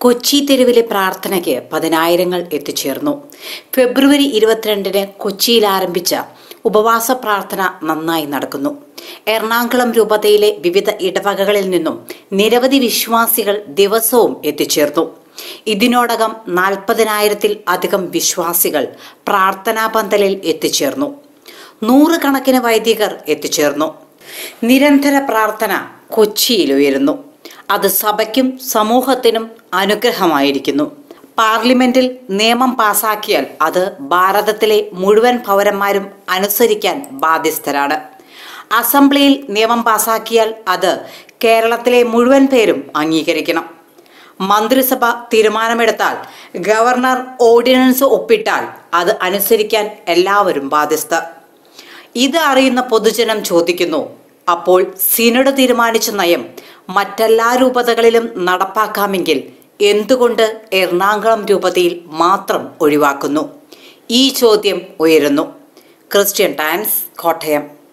കൊച്ചി തെരുവിലെ പ്രാർത്ഥനയ്ക്ക് പതിനായിരങ്ങൾ എത്തിച്ചേർന്നു ഫെബ്രുവരി ഇരുപത്തിരണ്ടിന് കൊച്ചിയിൽ ആരംഭിച്ച ഉപവാസ പ്രാർത്ഥന നന്നായി നടക്കുന്നു എറണാകുളം രൂപതയിലെ വിവിധ ഇടവകകളിൽ നിന്നും നിരവധി വിശ്വാസികൾ ദിവസവും എത്തിച്ചേർന്നു ഇതിനോടകം നാൽപ്പതിനായിരത്തിൽ അധികം വിശ്വാസികൾ പ്രാർത്ഥനാ പന്തലിൽ എത്തിച്ചേർന്നു നൂറുകണക്കിന് വൈദികർ എത്തിച്ചേർന്നു നിരന്തര പ്രാർത്ഥന കൊച്ചിയിൽ ഉയരുന്നു അത് സഭയ്ക്കും സമൂഹത്തിനും അനുഗ്രഹമായിരിക്കുന്നു പാർലമെന്റിൽ നിയമം പാസാക്കിയാൽ അത് ഭാരതത്തിലെ മുഴുവൻ പൗരന്മാരും അനുസരിക്കാൻ ബാധ്യസ്ഥരാണ് അസംബ്ലിയിൽ നിയമം പാസാക്കിയാൽ അത് കേരളത്തിലെ മുഴുവൻ പേരും അംഗീകരിക്കണം മന്ത്രിസഭ തീരുമാനമെടുത്താൽ ഗവർണർ ഓർഡിനൻസ് ഒപ്പിട്ടാൽ അത് അനുസരിക്കാൻ എല്ലാവരും ബാധ്യസ്ഥ ഇത് അറിയുന്ന പൊതുജനം ചോദിക്കുന്നു അപ്പോൾ സിനഡ് തീരുമാനിച്ച നയം മറ്റെല്ലാ രൂപതകളിലും നടപ്പാക്കാമെങ്കിൽ എന്തുകൊണ്ട് എറണാകുളം രൂപതയിൽ മാത്രം ഒഴിവാക്കുന്നു ഈ ചോദ്യം ഉയരുന്നു ക്രിസ്ത്യൻ ടൈംസ് കോട്ടയം